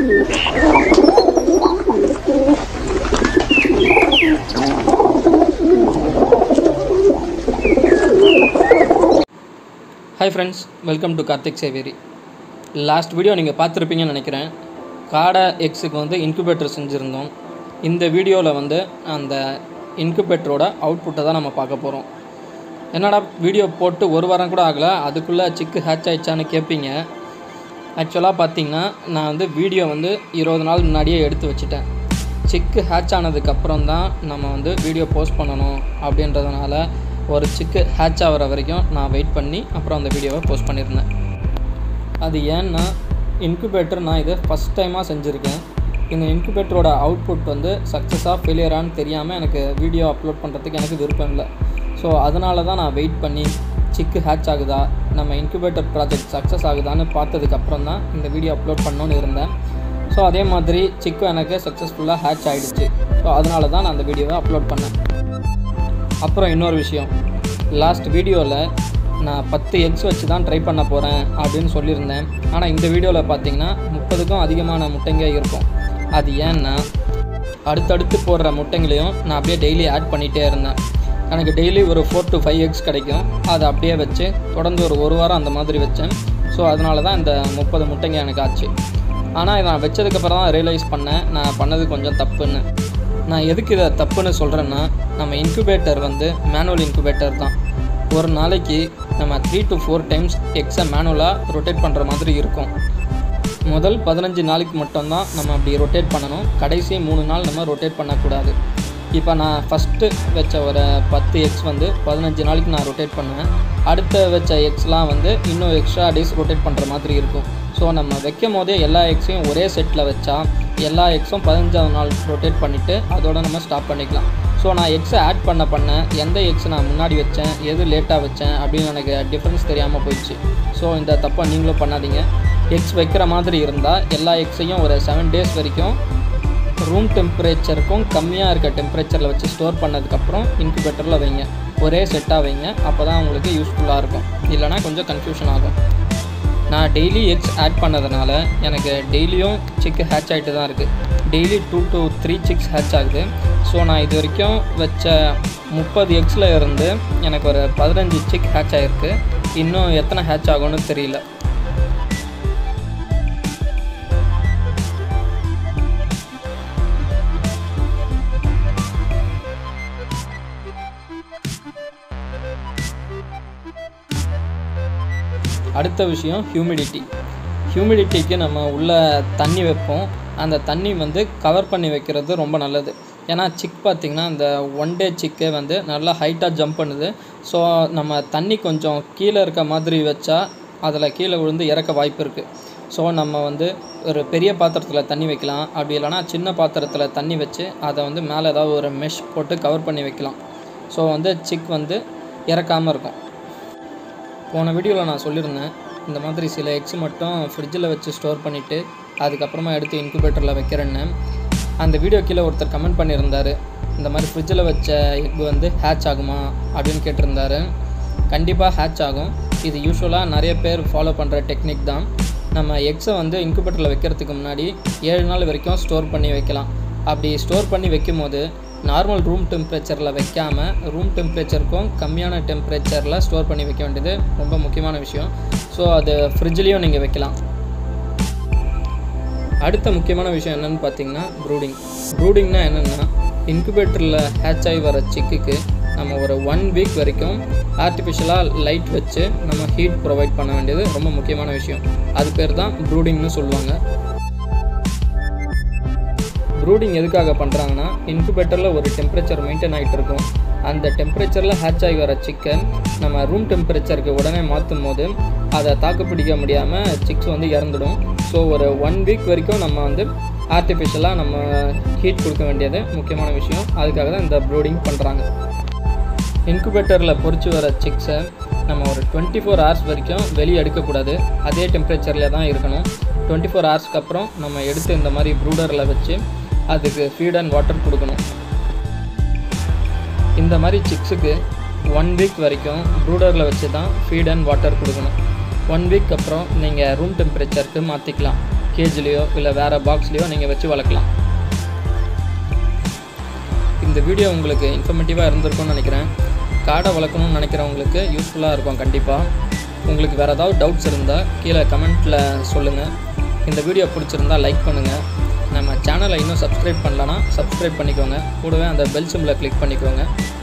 hi friends welcome to Karthik Saveri last video நீங்கள் பார்த்துருப்பீங்கன்னு நினைக்கிறேன் காடை எக்ஸுக்கு வந்து இன்குபேட்டர் செஞ்சுருந்தோம் இந்த வீடியோவில் வந்து அந்த இன்குபேட்டரோட அவுட்புட்டை தான் நம்ம பார்க்க போகிறோம் என்னடா வீடியோ போட்டு ஒரு வாரம் கூட ஆகலை அதுக்குள்ளே சிக்கு ஹேட்ச் ஆயிடுச்சான்னு கேட்பீங்க ஆக்சுவலாக பார்த்தீங்கன்னா நான் வந்து வீடியோ வந்து இருபது நாள் முன்னாடியே எடுத்து வச்சுட்டேன் சிக்கு ஹேட்ச் ஆனதுக்கப்புறம் தான் நம்ம வந்து வீடியோ போஸ்ட் பண்ணணும் அப்படின்றதுனால ஒரு சிக்கு ஹேட்ச் ஆகிற வரைக்கும் நான் வெயிட் பண்ணி அப்புறம் அந்த வீடியோவை போஸ்ட் பண்ணியிருந்தேன் அது ஏன்னா இன்குபேட்டர் நான் இதை ஃபஸ்ட் டைமாக செஞ்சுருக்கேன் இந்த இன்குபேட்டரோட அவுட்புட் வந்து சக்ஸஸாக ஃபெயிலியரான்னு தெரியாமல் எனக்கு வீடியோ அப்லோட் பண்ணுறதுக்கு எனக்கு விருப்பம் இல்லை ஸோ அதனால தான் நான் வெயிட் பண்ணி சிக்கு ஹேட்ச் ஆகுதா நம்ம இன்குபேட்டர் ப்ராஜெக்ட் சக்ஸஸ் ஆகுதான்னு பார்த்ததுக்கப்புறம் தான் இந்த வீடியோ அப்லோட் பண்ணணுன்னு இருந்தேன் ஸோ அதே மாதிரி சிக்கு எனக்கு சக்ஸஸ்ஃபுல்லாக ஹேட்ச் ஆகிடுச்சு ஸோ அதனால தான் நான் அந்த வீடியோவை அப்லோட் பண்ணேன் அப்புறம் இன்னொரு விஷயம் லாஸ்ட் வீடியோவில் நான் பத்து எக்ஸ் வச்சு தான் ட்ரை பண்ண போகிறேன் அப்படின்னு சொல்லியிருந்தேன் ஆனால் இந்த வீடியோவில் பார்த்தீங்கன்னா முப்பதுக்கும் அதிகமான முட்டைங்க இருக்கும் அது ஏன்னா அடுத்தடுத்து போடுற முட்டைங்களையும் நான் அப்படியே டெய்லி ஆட் பண்ணிகிட்டே இருந்தேன் எனக்கு டெய்லி ஒரு ஃபோர் டு ஃபைவ் எக்ஸ் கிடைக்கும் அதை அப்படியே வச்சு தொடர்ந்து ஒரு ஒரு வாரம் அந்த மாதிரி வச்சேன் ஸோ அதனால தான் இந்த முப்பது முட்டைங்க எனக்கு ஆச்சு ஆனால் இதை நான் வச்சதுக்கப்புறம் தான் ரியலைஸ் பண்ணேன் நான் பண்ணது கொஞ்சம் தப்புன்னு நான் எதுக்கு இதை தப்புன்னு சொல்கிறேன்னா நம்ம இன்குபேட்டர் வந்து மேனுவல் இன்குபேட்டர் தான் ஒரு நாளைக்கு நம்ம த்ரீ டு ஃபோர் டைம்ஸ் எக்ஸை மேனுவலாக ரொட்டேட் பண்ணுற மாதிரி இருக்கும் முதல் பதினஞ்சு நாளைக்கு மட்டும்தான் நம்ம அப்படி ரொட்டேட் பண்ணணும் கடைசி மூணு நாள் நம்ம ரொட்டேட் பண்ணக்கூடாது இப்போ நான் ஃபஸ்ட்டு வச்ச ஒரு பத்து எக்ஸ் வந்து பதினஞ்சு நாளைக்கு நான் ரொட்டேட் பண்ணுவேன் அடுத்த வச்ச எக்ஸ்லாம் வந்து இன்னும் எக்ஸ்ட்ரா டேஸ் ரொட்டேட் பண்ணுற மாதிரி இருக்கும் ஸோ நம்ம வைக்கும் போதே எல்லா எக்ஸையும் ஒரே செட்டில் வச்சா எல்லா எக்ஸும் பதினஞ்சாவது நாள் ரொட்டேட் பண்ணிவிட்டு அதோட நம்ம ஸ்டாப் பண்ணிக்கலாம் ஸோ நான் எக்ஸை ஆட் பண்ண பண்ண எந்த எக்ஸ் நான் முன்னாடி வச்சேன் எது லேட்டாக வச்சேன் அப்படின்னு எனக்கு டிஃப்ரென்ஸ் தெரியாமல் போயிடுச்சு ஸோ இந்த தப்பை நீங்களும் பண்ணாதீங்க எக்ஸ் வைக்கிற மாதிரி இருந்தால் எல்லா எக்ஸையும் ஒரு செவன் டேஸ் வரைக்கும் ரூம் டெம்பரேச்சருக்கும் கம்மியாக இருக்க டெம்பரேச்சரில் வச்சு ஸ்டோர் பண்ணதுக்கப்புறம் இன்குபேட்டரில் வைங்க ஒரே செட்டாக வைங்க அப்போ தான் உங்களுக்கு யூஸ்ஃபுல்லாக இருக்கும் இல்லைனா கொஞ்சம் கன்ஃபியூஷன் ஆகும் நான் டெய்லி எக்ஸ் ஆட் பண்ணதுனால எனக்கு டெய்லியும் சிக்கு ஹேட்ச் ஆகிட்டு தான் இருக்குது daily two to three six hatch ஆகுது ஸோ நான் இது வரைக்கும் வச்ச முப்பது எக்ஸில் இருந்து எனக்கு ஒரு பதினஞ்சு சிக் ஹேட்ச் ஆகிருக்கு இன்னும் எத்தனை ஹேட்ச் ஆகும்னு தெரியல அடுத்த விஷயம் ஹியூமிடிட்டி ஹியூமிடிட்டிக்கு நம்ம உள்ள தண்ணி வைப்போம் அந்த தண்ணி வந்து கவர் பண்ணி வைக்கிறது ரொம்ப நல்லது ஏன்னா சிக் பார்த்திங்கன்னா இந்த ஒன் டே சிக்கே வந்து நல்லா ஹைட்டாக ஜம்ப் பண்ணுது ஸோ நம்ம தண்ணி கொஞ்சம் கீழே இருக்க மாதிரி வச்சா அதில் கீழே விழுந்து இறக்க வாய்ப்பு இருக்குது ஸோ நம்ம வந்து ஒரு பெரிய பாத்திரத்தில் தண்ணி வைக்கலாம் அப்படி இல்லைனா சின்ன பாத்திரத்தில் தண்ணி வச்சு அதை வந்து மேலே ஏதாவது ஒரு மெஷ் போட்டு கவர் பண்ணி வைக்கலாம் ஸோ வந்து சிக் வந்து இறக்காமல் இருக்கும் போன வீடியோவில் நான் சொல்லியிருந்தேன் இந்த மாதிரி சில எக்ஸ் மட்டும் ஃப்ரிட்ஜில் வச்சு ஸ்டோர் பண்ணிவிட்டு அதுக்கப்புறமா எடுத்து இன்குபேட்டரில் வைக்கிறேன்னு அந்த வீடியோ கீழே ஒருத்தர் கமெண்ட் பண்ணியிருந்தார் இந்த மாதிரி ஃப்ரிட்ஜில் வச்ச எக் வந்து ஹேட்ச் ஆகுமா அப்படின்னு கேட்டிருந்தாரு கண்டிப்பாக ஹேட்ச் ஆகும் இது யூஸ்வலாக நிறைய பேர் ஃபாலோ பண்ணுற டெக்னிக் தான் நம்ம எக்ஸை வந்து இன்குபேட்டரில் வைக்கிறதுக்கு முன்னாடி ஏழு நாள் வரைக்கும் ஸ்டோர் பண்ணி வைக்கலாம் அப்படி ஸ்டோர் பண்ணி வைக்கும் போது நார்மல் ரூம் டெம்பரேச்சரில் வைக்காமல் ரூம் டெம்பரேச்சருக்கும் கம்மியான டெம்பரேச்சரில் ஸ்டோர் பண்ணி வைக்க வேண்டியது ரொம்ப முக்கியமான விஷயம் ஸோ அது ஃப்ரிட்ஜ்லேயும் நீங்கள் வைக்கலாம் அடுத்த முக்கியமான விஷயம் என்னென்னு பார்த்தீங்கன்னா ப்ரூடிங் ப்ரூடிங்னா என்னென்னா இன்குபேட்டரில் ஹேட்ச் ஆகி வர சிக்குக்கு நம்ம ஒரு ஒன் வீக் வரைக்கும் ஆர்டிஃபிஷியலாக லைட் வச்சு நம்ம ஹீட் ப்ரொவைட் பண்ண வேண்டியது ரொம்ப முக்கியமான விஷயம் அது பேர் தான் ப்ரூடிங்னு சொல்லுவாங்க ப்ரூடிங் எதுக்காக பண்ணுறாங்கன்னா இன்குபேட்டரில் ஒரு டெம்பரேச்சர் மெயின்டைன் ஆகிட்டு இருக்கும் அந்த டெம்பரேச்சரில் ஹேட்ச் ஆகி வர சிக்கன் நம்ம ரூம் டெம்பரேச்சருக்கு உடனே மாற்றும் போது அதை தாக்கு பிடிக்க முடியாமல் சிக்ஸ் வந்து இறந்துடும் ஸோ ஒரு ஒன் வீக் வரைக்கும் நம்ம வந்து ஆர்டிஃபிஷியலாக நம்ம ஹீட் கொடுக்க வேண்டியது முக்கியமான விஷயம் அதுக்காக தான் இந்த ப்ரூடிங் பண்ணுறாங்க இன்குபேட்டரில் பொறிச்சு வர சிக்ஸை நம்ம ஒரு டுவெண்ட்டி ஃபோர் ஹவர்ஸ் வரைக்கும் வெளியே எடுக்கக்கூடாது அதே டெம்பரேச்சரில் தான் இருக்கணும் டுவெண்ட்டி ஃபோர் ஹவர்ஸ்க்கு அப்புறம் நம்ம எடுத்து இந்த மாதிரி ப்ரூடரில் வச்சு அதுக்கு ஃபீட் அண்ட் வாட்டர் கொடுக்கணும் இந்த மாதிரி சிக்ஸுக்கு ஒன் வீக் வரைக்கும் ப்ரூடரில் வச்சு தான் ஃபீட் அண்ட் வாட்டர் கொடுக்கணும் ஒன் வீக் அப்புறம் நீங்கள் ரூம் டெம்பரேச்சருக்கு மாற்றிக்கலாம் கேஜ்லேயோ இல்லை வேறு பாக்ஸ்லேயோ நீங்கள் வச்சு வளர்க்கலாம் இந்த வீடியோ உங்களுக்கு இன்ஃபர்மேட்டிவாக இருந்திருக்கும்னு நினைக்கிறேன் காடை வளர்க்கணும்னு நினைக்கிறவங்களுக்கு யூஸ்ஃபுல்லாக இருக்கும் கண்டிப்பாக உங்களுக்கு வேறு ஏதாவது டவுட்ஸ் இருந்தால் கீழே கமெண்ட்டில் சொல்லுங்கள் இந்த வீடியோ பிடிச்சிருந்தா லைக் பண்ணுங்கள் நம்ம சேனலை இன்னும் சப்ஸ்கிரைப் பண்ணலன்னா சப்ஸ்கிரைப் பண்ணிக்கோங்க கூடவே அந்த பெல் சிம்பிளை கிளிக் பண்ணிக்கோங்க